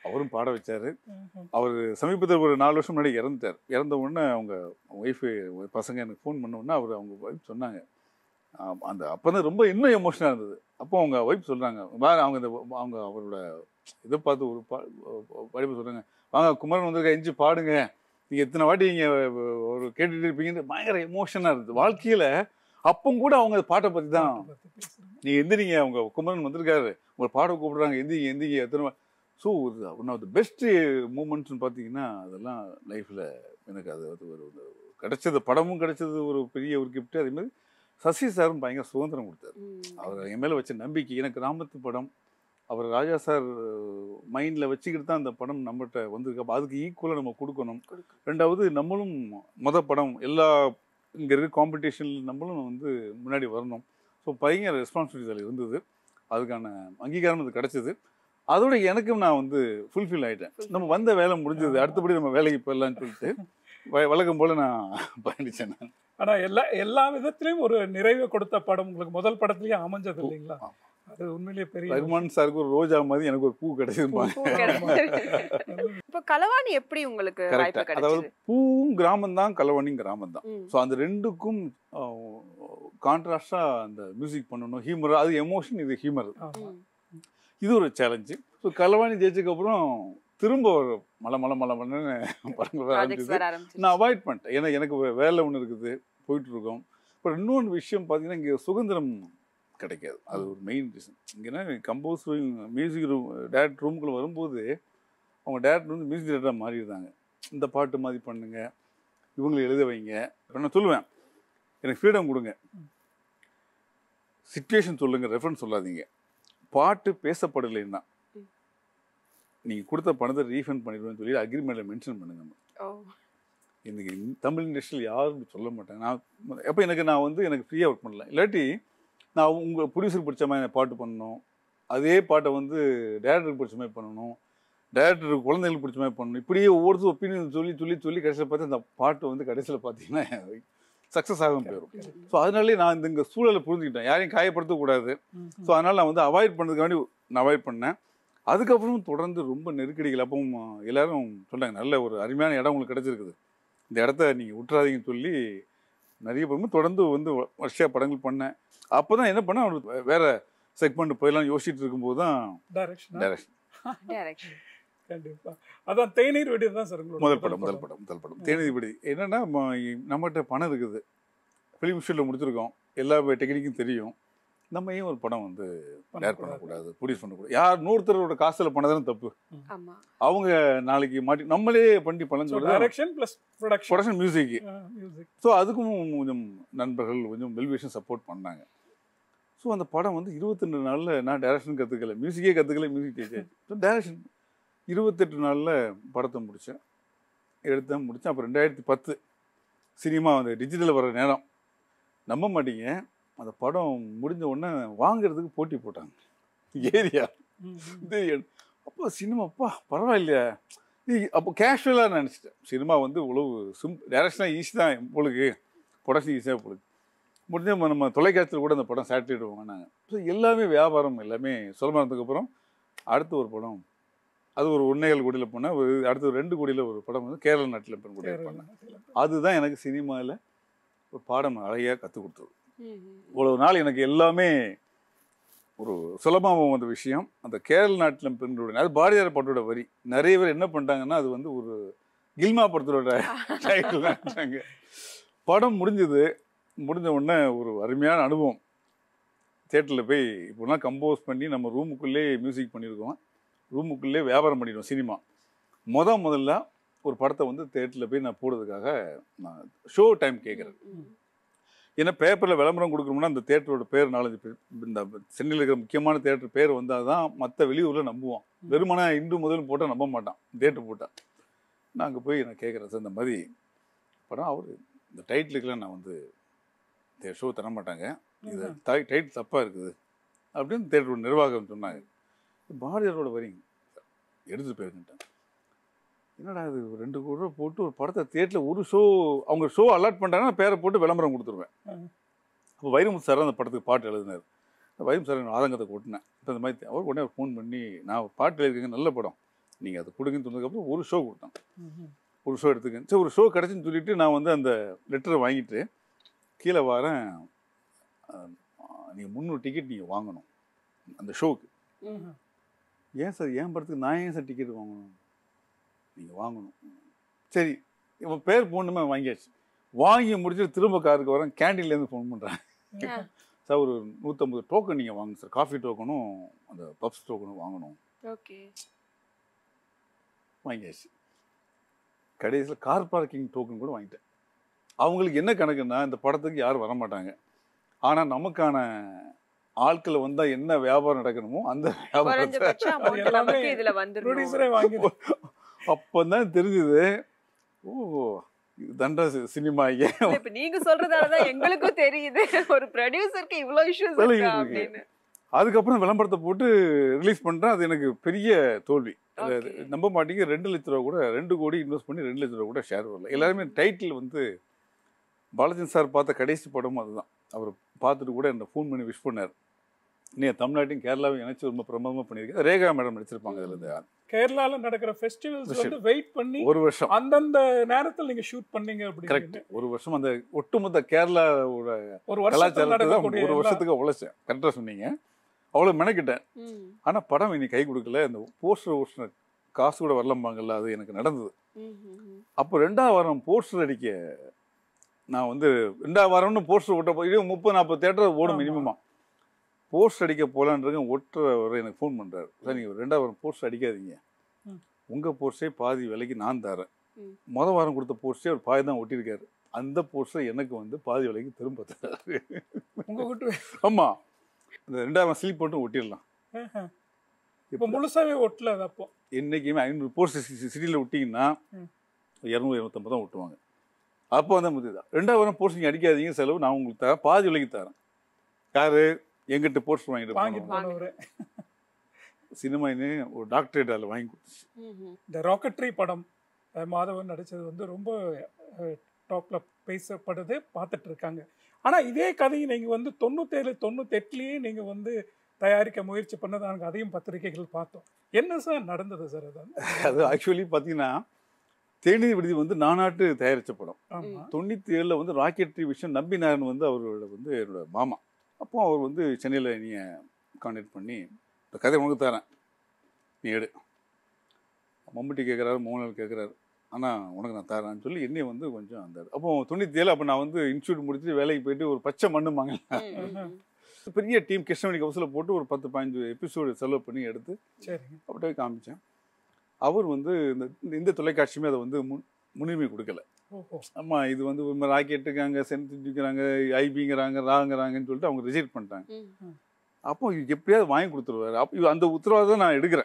அவரும் பாட வச்சாரு அவர் சமீபத்தில் ஒரு நாலு வருஷம் முன்னாடி இறந்துட்டார் இறந்த உடனே அவங்க ஒய்ஃபு பசங்க எனக்கு ஃபோன் பண்ண உடனே அவர் அவங்க ஒய்ஃப் சொன்னாங்க ஆம், அந்த அப்போ தான் ரொம்ப இன்னும் எமோஷனாக இருந்தது அப்போ அவங்க ஒய்ஃப் சொல்கிறாங்க அவங்க இந்த அவங்க அவரோட இதை பார்த்து ஒரு பா படிப்பு சொல்கிறாங்க வாங்க குமரன் வந்திருக்க எஞ்சி பாடுங்க நீங்கள் எத்தனை வாட்டி நீங்கள் ஒரு கேட்டுட்டு இருப்பீங்கன்னு பயங்கர எமோஷனாக இருந்தது வாழ்க்கையில் அப்போ கூட அவங்க அந்த பாட்டை பற்றி தான் நீங்கள் எந்திரிங்க அவங்க குமரன் வந்திருக்காரு உங்களை பாட கூப்பிடுறாங்க எந்திரிங்க எந்திரிங்க எத்தனை so one of the best மூமெண்ட்ஸ்னு பார்த்தீங்கன்னா அதெல்லாம் லைஃப்பில் எனக்கு அது அது ஒரு ஒரு கிடைச்சது படமும் கிடைச்சது ஒரு பெரிய ஒரு gift அதே மாதிரி சசி சாரும் பயங்கர சுதந்திரம் கொடுத்தாரு அவர் என் மேலே வச்ச நம்பிக்கை எனக்கு கிராமத்து படம் அவர் ராஜா சார் மைண்டில் வச்சுக்கிட்டு தான் அந்த படம் நம்மகிட்ட வந்திருக்கு அப்போ அதுக்கு ஈக்குவலாக நம்ம கொடுக்கணும் கொடுக்கணும். ரெண்டாவது நம்மளும் மொத படம் எல்லா இங்கே இருக்க காம்படிஷனில் நம்மளும் வந்து முன்னாடி வரணும் ஸோ பயங்கர ரெஸ்பான்சிபிலிட்டி அதில் இருந்தது அதுக்கான அங்கீகாரம் அது கிடச்சிது அதோட எனக்கும் நான் வந்து ஃபுல்ஃபில் ஆகிட்டேன் நம்ம வந்த வேலை முடிஞ்சது அடுத்தபடி நம்ம வேலைக்கு போயிடலான்னு சொல்லிட்டு வ- வழக்கம் போல் நான் பயணித்தேன் நான் ஆனா எல்லா எல்லா விதத்திலயும் ஒரு நிறைவை கொடுத்த படம் உங்களுக்கு முதல் படத்துலயே அமைஞ்சது இல்லைங்களா ஆமா. அது உண்மையிலேயே பெரிய ரகுமான் சாருக்கு ஒரு ரோஜா மாதிரி எனக்கு ஒரு பூ கிடைச்சிருப்பாங்க பூ கிடைச்சது. இப்ப களவாணி எப்படி உங்களுக்கு வாய்ப்பு கரெக்டாக அதாவது கிடைச்சது பூவும் கிராமம் தான் கலவணியும் கிராமம் தான் ம். ஸோ அந்த ரெண்டுக்கும் கான்ட்ராஸ்டாக அந்த மியூசிக் பண்ணணும் ஹியூமர் அது எமோஷன் இது ஹியூமர் ஆமா. ம். இது ஒரு சேலஞ்சு ஸோ கலவாணி ஜெயிச்சதுக்கப்புறம் திரும்ப ஒரு மலை மலை மலை மலைன்னு படங்கள் வர ப்ராஜெக்ட்ஸ் ஆரம்பிச்சது வர ஆரம்பிச்சு நான் அவாய்ட் பண்ணிட்டேன் ஏன்னா எனக்கு வே- வேலை ஒன்று இருக்குது போயிட்டு இருக்கோம் அப்புறம் இன்னொன்று விஷயம் பார்த்தீங்கன்னா இங்கே சுதந்திரம் கிடைக்காது அது ஒரு மெயின் ரீசன் இங்கன்னா கம்போஸ் மியூசிக் ரூம் டேரக்ட் ரூமுக்குள்ள வரும்போது அவங்க டேரக்டர் வந்து மியூசிக் டேரக்டராக மாறிடுறாங்க இந்த பாட்டு மாதிரி பண்ணுங்க இவங்களை எழுத வைங்க இப்ப நான் சொல்லுவேன் எனக்கு ஃப்ரீடம் கொடுங்க சுச்சுவேஷன் சொல்லுங்க ரெஃபரன்ஸ் சொல்லாதீங்க பாட்டு பேசப்படலைன்னா ம். நீங்கள் கொடுத்த பணத்தை ரீஃபண்ட் பண்ணிடுவேன்னு சொல்லி அக்ரிமெண்ட்டில் மென்ஷன் பண்ணுங்க ஓ இன்னைக்கு இந்த தமிழ் இண்டஸ்ட்ரியில் யாரும் இப்படி சொல்ல மாட்டாங்க நான் எப்போ எனக்கு நான் வந்து எனக்கு ஃப்ரீயாக ஒர்க் பண்ணல இல்லாட்டி நான் உங்கள் ப்ரொடியூசருக்கு பிடிச்ச மாதிரி எனக்கு பாட்டு பண்ணணும் அதே பாட்டை வந்து டேரக்டருக்கு பிடிச்ச மாதிரி பண்ணணும் டேரக்டருக்கு குழந்தைகளுக்கு பிடிச்ச மாதிரி பண்ணணும் இப்படியே ஒவ்வொருத்தர் ஒப்பீனியன் சொல்லி சொல்லி சொல்லி கடைசியில் பார்த்து அந்த பாட்டு வந்து கடைசியில் பார்த்தீங்கன்னா சக்ஸஸ் ஆகும் போயிடும் ஸோ அதனாலே நான் இந்த இங்கே சூழலை புரிஞ்சுக்கிட்டேன் யாரையும் காயப்படுத்தக்கூடாது ம். ஸோ அதனால் நான் வந்து அவாய்ட் பண்ணதுக்கு வேண்டி நான் அவாய்ட் பண்ணேன் அதுக்கப்புறம் தொடர்ந்து ரொம்ப நெருக்கடிகள் அப்பவும் எல்லாரும் சொன்னாங்க நல்ல ஒரு அருமையான இடம் உங்களுக்கு கிடச்சிருக்குது இந்த இடத்த நீங்கள் விட்டுறாதீங்கன்னு சொல்லி நிறைய படமும் தொடர்ந்து வந்து வ- வருஷ படங்கள் பண்ணேன் அப்போ தான் என்ன பண்ணேன் ஒரு வேற செக்மெண்ட் போயிடலாம் யோசிச்சுட்டு இருக்கும்போது தான் டைரக்ஷன் டைரக்ஷன் டைரக்ஷன் கண்டிப்பா அதான் தேநீர் வெடி தான் சார் உங்களோட முதல் படம் முதல் படம் முதல் படம் தேனிதிபடி என்னன்னா ம- நம்மகிட்ட பணம் இருக்குது ஃபிலிம் ஷூட்டில் முடிச்சிருக்கோம் எல்லா டெக்னிக்கும் தெரியும் நம்ம ஏன் ஒரு படம் வந்து டேர் பண்ணக்கூடாது ப்ரொடியூஸ் பண்ணக்கூடாது யார் இன்னொருத்தரோட காசில் பண்ணதானே தப்பு ஆமா அவங்க நாளைக்கு மாட்டி நம்மளே பண்ணி பலன் சொல்றது direction plus production production music music so அதுக்கும் கொஞ்சம் நண்பர்கள் கொஞ்சம் வெல்விஷன் சப்போர்ட் பண்ணாங்க ஸோ அந்த படம் வந்து இருபத்தெண்டு நாளில் நான் டைரக்ஷன் கற்றுக்கல மியூசிக்கே கற்றுக்கல மியூசிக் டீச்சர் ஸோ டைரக்ஷன் இருபத்தெட்டு நாளில் படத்தை முடித்தேன் எடுத்தேன் முடித்தேன் அப்புறம் ரெண்டாயிரத்தி பத்து சினிமா அந்த டிஜிட்டலில் வர நேரம் நம்ப மாட்டீங்க அந்த படம் முடிஞ்ச உடனே வாங்குறதுக்கு போட்டி போட்டாங்க ஏரியா இது என்- அப்போ சினிமா அப்பா பரவாயில்லையா இது அப்போ கேஷுவலாக நினச்சிட்டேன் சினிமா வந்து இவ்வளவு சிம் டேரக்ஷனாக ஈஸி தான் உங்களுக்கு ப்ரொடக்ஷன் ஈஸியாக உங்களுக்கு முடிஞ்ச நம்ம- நம்ம தொலைக்காட்சியில் கூட அந்த படம் சேட்டலைட் வாங்கினாங்க ஸோ எல்லாமே வியாபாரம் எல்லாமே சுலபமாக இருந்ததுக்கப்புறம் அடுத்து ஒரு படம் அது ஒரு ஒன்னேகால் கோடியில் போனேன் ஒரு அடுத்து ஒரு ரெண்டு கோடியில் ஒரு படம் வந்து கேரள நாட்டில் பெண் கூட பண்ணேன் அதுதான் எனக்கு சினிமாவில் ஒரு பாடம் அழகியாக கற்றுக் கொடுத்தது இவ்வளவு நாள் எனக்கு எல்லாமே ஒரு சுலபமாக வந்த விஷயம் அந்த கேரள நாட்டில் பெண்களுடைய அது பாரதியார் பாட்டோட வரி நிறைய பேர் என்ன பண்ணிட்டாங்கன்னா அது வந்து ஒரு கில்மா படத்தோட டைட்டில் நினைச்சாங்க படம் முடிஞ்சது முடிஞ்ச உடனே ஒரு அருமையான அனுபவம் தேட்டரில் போய் இப்போலாம் கம்போஸ் பண்ணி நம்ம ரூமுக்குள்ளே மியூசிக் பண்ணியிருக்கோம் ரூமுக்குள்ளே வியாபாரம் பண்ணிடுவோம் சினிமா முத முதல்ல ஒரு படத்தை வந்து தேட்டரில் போய் நான் போடுறதுக்காக நான் ஷோ டைம் கேட்குறேன் ஏன்னா பேப்பரில் விளம்பரம் கொடுக்கணும்னா அந்த தேட்டரோட பேர் நாலஞ்சு பேர் இந்த சென்னையில் இருக்கிற முக்கியமான தேட்டர் பேர் வந்தால் தான் மற்ற வெளியூரில் நம்புவோம் வெறுமனே இன்று முதல் போட்டால் நம்ப மாட்டான் தேட்டர் போட்டால் நான் அங்கே போய் நான் கேட்குறேன் சார் இந்த மாதிரி படம் அவர் இந்த டைட்டிலுக்கெல்லாம் நான் வந்து ஷோ தர மாட்டாங்க இது டைட்டில் தப்பாக இருக்குது அப்படின்னு தேட்டரோட நிர்வாகம் சொன்னாங்க பாரதியாரோட வரீங்க எடுத்து போயிருந்துட்டேன் என்னடா இது ஒரு ரெண்டு கோடி ரூபா போட்டு ஒரு படத்தை தேட்டரில் ஒரு ஷோ அவங்க ஷோ அலாட் பண்ணிட்டாங்கன்னா பேரை போட்டு விளம்பரம் கொடுத்துருவேன் ம். அப்போ வைரமுத்து சார் அந்த படத்துக்கு பாட்டு எழுதினார் வைரம் சார் எனக்கு ஆதங்கத்தை கொட்டினேன் இப்போ இந்த மாதிரி அவர் உடனே ஃபோன் பண்ணி நான் பாட்டு எழுதிருக்கேங்க நல்ல படம் நீங்கள் அதை கொடுங்கன்னு சொன்னதுக்கப்புறம் ஒரு ஷோ கொடுத்தான் ம்ஹும். ஒரு ஷோ எடுத்துக்கேன் சரி ஒரு ஷோ கிடச்சின்னு சொல்லிட்டு நான் வந்து அந்த லெட்டரை வாங்கிட்டு கீழே வரேன் நீங்கள் முந்நூறு டிக்கெட் நீங்கள் வாங்கணும் அந்த ஷோவுக்கு ம்ஹும். ஏன் சார் ஏன் படத்துக்கு நான் ஏன் சார் டிக்கெட் வாங்கணும் நீங்கள் வாங்கணும் சரி இவன் பேர் போடணுமே வாங்கியாச்சு வாங்கி முடிச்சுட்டு திரும்ப காருக்கு வரேன் கேண்டீன்லேருந்து ஃபோன் பண்ணுறேன் ஆ. சார் ஒரு நூற்றம்பது டோக்கன் நீங்கள் வாங்க சார் காஃபி டோக்கனும் அந்த பப்ஸ் டோக்கனும் வாங்கணும் ஓகே வாங்கியாச்சு கடைசியில் கார் பார்க்கிங் டோக்கன் கூட வாங்கிட்டேன் அவங்களுக்கு என்ன கணக்குன்னா இந்த படத்துக்கு யாரும் வர மாட்டாங்க ஆனால் நமக்கான ஆட்களை வந்தால் என்ன வியாபாரம் நடக்கணுமோ அந்த வியாபாரத்தை குறைஞ்சபட்ச அமௌண்ட் எல்லாமே நமக்கு இதுல வந்துரும் ப்ரொடியூசரே வாங்கி அப்போ தான் தெரிஞ்சுது ஓ இது தண்டா சினிமா ஏன் இப்ப நீங்க சொல்றதாலதான் எங்களுக்கும் தெரியுது ஒரு ப்ரொடியூசருக்கு இவ்வளவு இஷ்யூஸ் விலகி இருக்கா இருக்கு. அப்படின்னு அதுக்கப்புறம் விளம்பரத்தை போட்டு ரிலீஸ் பண்ணுறேன் அது எனக்கு பெரிய தோல்வி அது Okay. நம்ப மாட்டீங்க ரெண்டு லட்ச ரூபா கூட ரெண்டு கோடி இன்வெஸ்ட் பண்ணி ரெண்டு லட்ச ரூபா கூட ஷேர் வரல எல்லாருமே டைட்டில் வந்து பாலாஜி சார் பார்த்த கடைசி படமும் அதுதான் அவர் பார்த்துட்டு கூட என்னை ஃபோன் பண்ணி விஷ் பண்ணார் நீ தமிழ்நாட்டையும் கேரளாவையும் இணைச்சு ரொம்ப பிரமாதமாக பண்ணியிருக்கேன் ரேகா மேடம் நடிச்சிருப்பாங்க அதில் இந்த கேரளால நடக்கிற ஃபெஸ்டிவல்ஸ் Festival. வந்து வெயிட் பண்ணி ஒரு வருஷம் அந்தந்த நேரத்துல நீங்க ஷூட் பண்ணீங்க கரெக்ட் அப்படின்னு ஒரு வருஷம் அந்த ஒட்டுமொத்த கேரளாவோட ஒரு வருஷத்துல கலாச்சாரத்தை தான் நடக்கக்கூடிய ஒரு எல்லா- வருஷத்துக்கு உழைச்சேன் கரெக்டாக சொன்னீங்க அவ்வளோ மெனக்கிட்டேன் ம், ஆனால் படம் இன்னைக்கு கை கொடுக்கல இந்த போஸ்டர் ஓஸ்டர் காசு கூட வரலம்பாங்கல்ல அது எனக்கு நடந்தது ம், ம், ம். அப்போ ரெண்டாவது வாரம் போஸ்டர் அடிக்க நான் வந்து ரெண்டாவது வாரம்னு போஸ்டர் ஓட்ட போய் முப்பது நாற்பது தேட்டர் ஓடும் ஆமா. மினிமமா போஸ்டர் அடிக்க போகலான்றங்க ஒட்டுறவர் எனக்கு ஃபோன் பண்ணுறாரு சார் நீங்கள் ரெண்டாவது வாரம் போஸ்டர் அடிக்காதீங்க ம். உங்கள் போஸ்டே பாதி விலைக்கு நான் தரேன் ம். மொதல் வாரம் கொடுத்த போஸ்டே அவர் பாதி தான் ஒட்டியிருக்காரு அந்த போஸ்டர் எனக்கு வந்து பாதி விலைக்கு திரும்ப தராரு உங்க கிட்ட ஆமாம் அந்த ரெண்டாயிரம் ஸ்லீப் மட்டும் ஒட்டிடலாம் இப்ப முழுசாவே ஒட்டல அது அப்போ என்றைக்குமே ஐநூறு போஸ்டர் சிட்டியில் விட்டிங்கன்னா ம். இரநூறு இரநூத்தம்பது தான் விட்டுவாங்க அப்போ வந்து முது தான் ரெண்டாவது வாரம் போஸ்ட் நீங்கள் அடிக்காதீங்க செலவு நான் உங்களுக்கு தரேன் பாதி விலைக்கு தரேன் யாரு எங்கிட்ட போஸ்ட் வாங்கிட்டு வாங்கிட்டு போனவங்க. போனவரு சினிமா இன்னும் ஒரு டாக்டரேட் அதில் வாங்கி கொடுத்துச்சு ம், ம். இந்த ராக்கெட்ரி படம் அஹ், மாதவன் நடிச்சது வந்து ரொம்ப டாப்ல பேசப்படுது பார்த்துட்டு இருக்காங்க ஆனா இதே கதையை நீங்க வந்து தொண்ணூத்தேழு தொண்ணூத்தெட்டுலயே நீங்க வந்து தயாரிக்க முயற்சி பண்ணது நாங்கள் அதையும் பத்திரிகைகள் பார்த்தோம் என்ன சார் நடந்தது சார் அது அது ஆக்சுவலி பார்த்தீங்கன்னா தேநீர் விடுதி வந்து நானாட்டு தயாரித்த படம் ஆமா தொண்ணூற்றி ஏழில் வந்து ராக்கெட்ரி விஷயம் நம்பி நாராயணன் வந்து அவரோட வந்து என்னோட மாமா அப்போ அவர் வந்து சென்னையில் நீங்கள் கான்டாக்ட் பண்ணி இந்த கதை உனக்கு தரேன் நீ எடு மம்முட்டி கேட்குறாரு மோகன்லால் கேட்குறாரு ஆனால் உனக்கு நான் தரேன்னு சொல்லி என்னைய வந்து கொஞ்சம் அந்த அப்போ தொண்ணூற்றி ஏழு அப்போ நான் வந்து இன்ஸ்டியூட் முடிச்சுட்டு வேலைக்கு போயிட்டு ஒரு பச்சை மண்ணுமாங்க ம், ம், ம். பெரிய டீம் கிருஷ்ணவேணி கவுசில் போட்டு ஒரு பத்து பதினஞ்சு எபிசோடு செலவு பண்ணி எடுத்து சரிங்க அப்படியே காமிச்சேன் அவர் வந்து இந்த இந்த தொலைக்காட்சியுமே அதை வந்து முன் முன்னுரிமை கொடுக்கல ஓஹோ ஆமாம் இது வந்து ஒரு ராக்கெட்டுக்காங்க சென்டிங்கிறாங்க ஐபிங்கிறாங்க ராங்கிறாங்கன்னு சொல்லிட்டு அவங்க ரிஜெக்ட் பண்ணிட்டாங்க ம். அப்போ இது எப்படியாவது வாங்கி கொடுத்துருவாரு அப்போ இது அந்த உத்தரவாதம் நான் எடுக்கிறேன்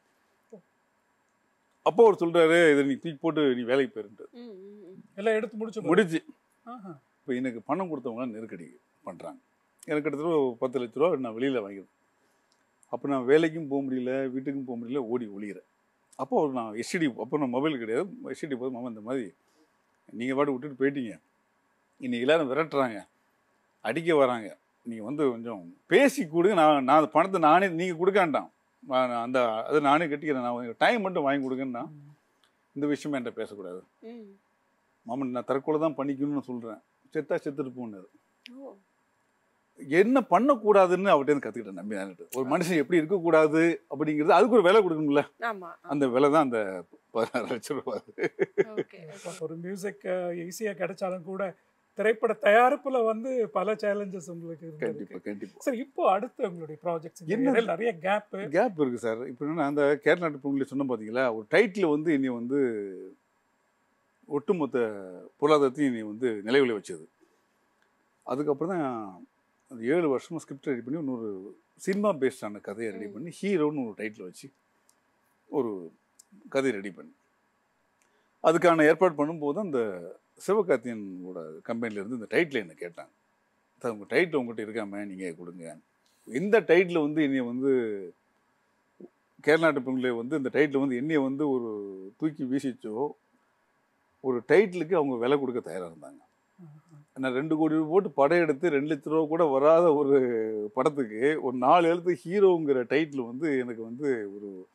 அப்போ அவர் சொல்றாரு இதை நீ தூக்கி போட்டு நீ வேலைக்கு போயிருன்ட்டு ம், ம், ம். எல்லாம் எடுத்து முடிச்சு முடிச்சு ஆஹா. இப்போ எனக்கு பணம் கொடுத்தவங்க நெருக்கடி பண்ணுறாங்க எனக்கு கிட்டத்தட்ட ஒரு பத்து லட்ச ரூபா நான் வெளியில் வாங்கிடுறேன் அப்போ நான் வேலைக்கும் போக முடியல வீட்டுக்கும் போக முடியல ஓடி ஒளிகிறேன் அப்போ ஒரு நான் எஸ்டிடி அப்போ நான் மொபைல் கிடையாது எஸ்டிடி போது மாமா இந்த மாதிரி நீங்கள் பாட்டு விட்டுட்டு போயிட்டீங்க இன்னைக்கு எல்லாரும் விரட்டுறாங்க அடிக்க வராங்க நீங்கள் வந்து கொஞ்சம் பேசி கொடுங்க நான் நான் அந்த பணத்தை நானே நீங்கள் கொடுக்காண்டாம் நான் அந்த அதை நானே கட்டிக்கிறேன் நான் டைம் மட்டும் வாங்கி கொடுங்கன்னா இந்த விஷயமா என்கிட்ட பேசக்கூடாது ம். மாமன் நான் தற்கொலை தான் பண்ணிக்கணும்னு சொல்கிறேன் செத்தா செத்துட்டு போனாரு ஓ. என்ன பண்ணக்கூடாதுன்னு அவர்கிட்ட கற்றுக்கிட்டேன் நம்பி நான்ட்டு ஒரு மனுஷன் எப்படி இருக்கக்கூடாது அப்படிங்கிறது அதுக்கு ஒரு விலை கொடுக்கணும்ல ஆமா அந்த விலை தான் அந்த பதினாறு லட்சம் ரூபாய் ஓகே ஒரு மியூசிக் ஈஸியா கிடைச்சாலும் கூட திரைப்பட தயாரிப்புல வந்து பல சேலஞ்சஸ் உங்களுக்கு இருந்திருக்கு கண்டிப்பாக கண்டிப்பாக சார் இப்போ அடுத்து உங்களுடைய ப்ராஜெக்ட்ஸ் என்ன? நிறைய கேப் கேப் இருக்குது சார் இப்போ என்னன்னா அந்த கேரள நாட்டு பொங்கலை சொன்ன பார்த்தீங்களா ஒரு டைட்டில் வந்து என்னை வந்து ஒட்டுமொத்த பொருளாதாரத்தையும் என்னை வந்து நிலைவில வச்சது அதுக்கப்புறம் தான் அந்த ஏழு வருஷமாக ஸ்கிரிப்ட் ரெடி பண்ணி இன்னொரு சினிமா பேஸ்டான கதையை ரெடி ம். பண்ணி ஹீரோன்னு ஒரு டைட்டில் வச்சு ஒரு கதையை ரெடி பண்ணி அதுக்கான ஏற்பாடு பண்ணும்போது அந்த சிவகார்த்தியனோட கம்பெனிலேருந்து இந்த டைட்டில் என்ன கேட்டாங்க சார் உங்கள் டைட்டில் உங்கள்கிட்ட இருக்காம நீங்கள் கொடுங்க எந்த டைட்டில் வந்து என்னைய வந்து கேரளாட்டு பெண்களை வந்து இந்த டைட்டில் வந்து என்னைய வந்து ஒரு தூக்கி வீசிச்சோ ஒரு டைட்டிலுக்கு அவங்க விலை கொடுக்க தயாராக இருந்தாங்க நான் ரெண்டு கோடி ரூபா போட்டு படம் எடுத்து ரெண்டு லட்ச ரூபா கூட வராத ஒரு படத்துக்கு ஒரு நாலு எழுத்து ஹீரோங்கிற டைட்டில் வந்து எனக்கு வந்து ஒரு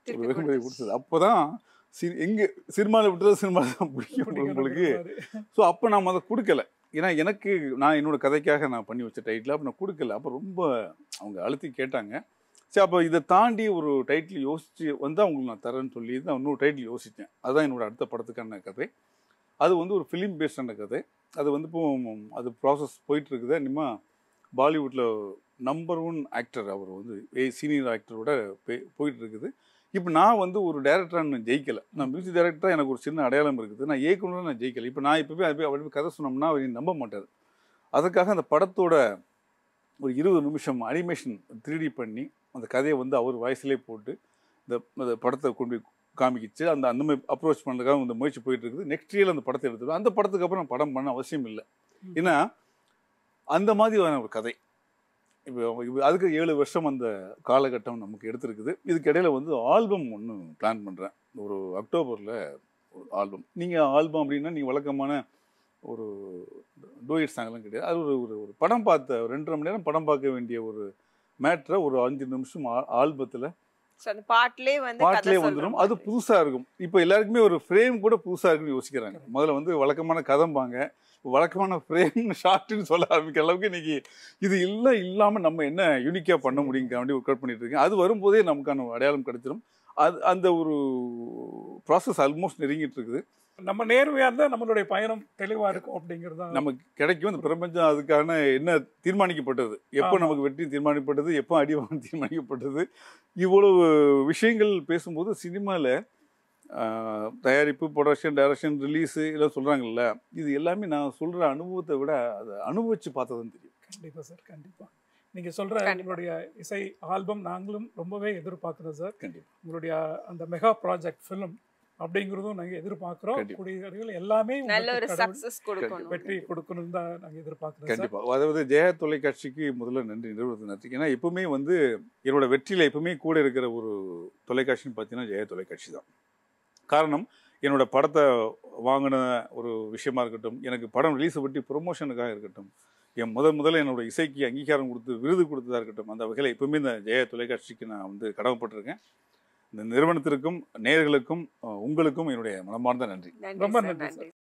ஒரு திருப்பி வெகுமதி கொடுத்துச்சு. கொடுத்தது அப்போதான் சி எங்கே சினிமாவில் விட்டுறது சினிமா தான் பிடிக்கும் பிடிக்கணும் உங்களுக்கு அப்படின்ற மாதிரி. ஸோ அப்போ நான் அதை கொடுக்கல ஏன்னா எனக்கு நான் என்னோட கதைக்காக நான் பண்ணி வச்ச டைட்டில் அப்போ நான் கொடுக்கல அப்போ ரொம்ப அவங்க அழுத்தி கேட்டாங்க சரி அப்போ இதை தாண்டி ஒரு டைட்டில் யோசிச்சு வந்தால் உங்களுக்கு நான் தரேன்னு சொல்லி தான் இன்னொரு டைட்டில் யோசித்தேன் அதுதான் என்னோட அடுத்த படத்துக்கான கதை அது வந்து ஒரு ஃபிலிம் பேஸ்டான கதை அது வந்து இப்போ அது ப்ராசஸ் போயிட்டு இருக்குது இனிமே பாலிவுட்டில் நம்பர் ஒன் ஆக்டர் அவர் வந்து சீனியர் ஆக்டரோட போயிட்டு இருக்குது இப்போ நான் வந்து ஒரு டேரக்டராக ஜெயிக்கலை நான் மியூசிக் டைரக்டராக எனக்கு ஒரு சின்ன அடையாளம் இருக்குது நான் இயக்குனராக நான் ஜெயிக்கலை இப்போ நான் இப்போ போய் அது போய் அவர் போய் கதை சொன்னோம்னா அவர் என்னை நம்ப மாட்டார் அதுக்காக அந்த படத்தோட ஒரு இருபது நிமிஷம் அனிமேஷன் த்ரீடி பண்ணி அந்த கதையை வந்து அவர் வாய்ஸ்லேயே போட்டு இந்த இந்த படத்தை கொண்டு போய் காமிக்கிச்சு அந்த அந்த மாதிரி அப்ரோச் பண்ணுறதுக்காக இந்த முயற்சி போயிட்டு இருக்குது நெக்ஸ்ட் இயர் அந்த படத்தை எடுத்துடும் அந்த படத்துக்கு அப்புறம் படம் பண்ண அவசியம் இல்லை ம். ஏன்னா அந்த மாதிரியான ஒரு கதை இப்போ இப்போ அதுக்கு ஏழு வருஷம் அந்த காலகட்டம் நமக்கு எடுத்திருக்குது இதுக்கு இடையில வந்து ஆல்பம் ஒன்று பிளான் பண்ணுறேன் ஒரு அக்டோபரில் ஒரு ஆல்பம் நீங்கள் ஆல்பம் அப்படின்னா நீங்கள் வழக்கமான ஒரு டூயட் சாங்லாம் கிடையாது அது ஒரு ஒரு ஒரு படம் பார்த்த ஒரு ரெண்டரை மணி நேரம் படம் பார்க்க வேண்டிய ஒரு மேட்ரை ஒரு அஞ்சு நிமிஷம் ஆல்பத்தில் So, அந்த பாட்டிலே வந்து பாட்டிலே கதை வந்துடும் சொல்ற அது மாதிரி. புதுசா இருக்கும் இப்போ எல்லாருக்குமே ஒரு ஃப்ரேம் கூட புதுசா இருக்குன்னு யோசிக்கிறாங்க முதல்ல வந்து வழக்கமான கதம்பாங்க வழக்கமான ஃப்ரேம் ஷார்ட்னு சொல்ல ஆரம்பிக்கிற அளவுக்கு இன்னைக்கு இது இல்லை இல்லாம நம்ம என்ன யூனிக்கா பண்ண முடியுங்க ஒர்க் அவுட் பண்ணிட்டு இருக்கேன் அது வரும்போதே நமக்கான அடையாளம் கிடைச்சிடும் அது அந்த ஒரு ப்ராசஸ் ஆல்மோஸ்ட் நெருங்கிட்டு இருக்குது நம்ம நேர்மையா இருந்தா நம்மளுடைய பயணம் தெளிவா இருக்கும் அப்படிங்கிறது தான் நமக்கு கிடைக்கும் இந்த பிரபஞ்சம் அதுக்கான என்ன தீர்மானிக்கப்பட்டது எப்போ ஆமா. நமக்கு வெற்றி தீர்மானிக்கப்பட்டது எப்போ அடிவானம் தீர்மானிக்கப்பட்டது இவ்வளவு விஷயங்கள் பேசும்போது சினிமாவில் தயாரிப்பு ப்ரொடக்ஷன் டைரக்ஷன் ரிலீஸு இதெல்லாம் சொல்கிறாங்கல்ல இது எல்லாமே நான் சொல்கிற அனுபவத்தை விட அதை அனுபவிச்சு பார்த்ததுன்னு தெரியும் கண்டிப்பா சார் கண்டிப்பா நீங்க சொல்ற கண்டிப்பா. உங்களுடைய இசை ஆல்பம் நாங்களும் ரொம்பவே எதிர்பார்க்கிறோம் சார் கண்டிப்பாக உங்களுடைய அந்த மெகா ப்ராஜெக்ட் ஃபிலிம் அப்படிங்கிறதும் நாங்க எதிர்பார்க்கிறோம் கண்டிப்பா. கூடிய விரைவில் எல்லாமே நல்ல உங்களுக்கு ஒரு கடவுள் சக்சஸ் கொடுக்கணும் வெற்றி கொடுக்கணும் தான் நாங்க எதிர்பார்க்கிறோம் சார் கண்டிப்பாக அதாவது ஜெயா தொலைக்காட்சிக்கு முதல்ல நன்றி நிறுவனத்தை நன்றி ஏன்னா எப்பவுமே வந்து என்னோட வெற்றியில் எப்பவுமே கூட இருக்கிற ஒரு தொலைக்காட்சின்னு பார்த்தீங்கன்னா ஜெயா தொலைக்காட்சி தான் காரணம் என்னோட படத்தை வாங்கின ஒரு விஷயமா இருக்கட்டும் எனக்கு படம் ரிலீஸை பற்றி ப்ரொமோஷனுக்காக இருக்கட்டும் என் முதல் முதல்ல என்னோட இசைக்கு அங்கீகாரம் கொடுத்து விருது கொடுத்ததா இருக்கட்டும் அந்த வகையில் எப்பவுமே இந்த ஜெயா தொலைக்காட்சிக்கு நான் வந்து கடமைப்பட்டிருக்கேன் இந்த நிறுவனத்திற்கும் நேயர்களுக்கும் அஹ், உங்களுக்கும் என்னுடைய மனமார்ந்த நன்றி நன்றி ரொம்ப சார், நன்றி நன்றி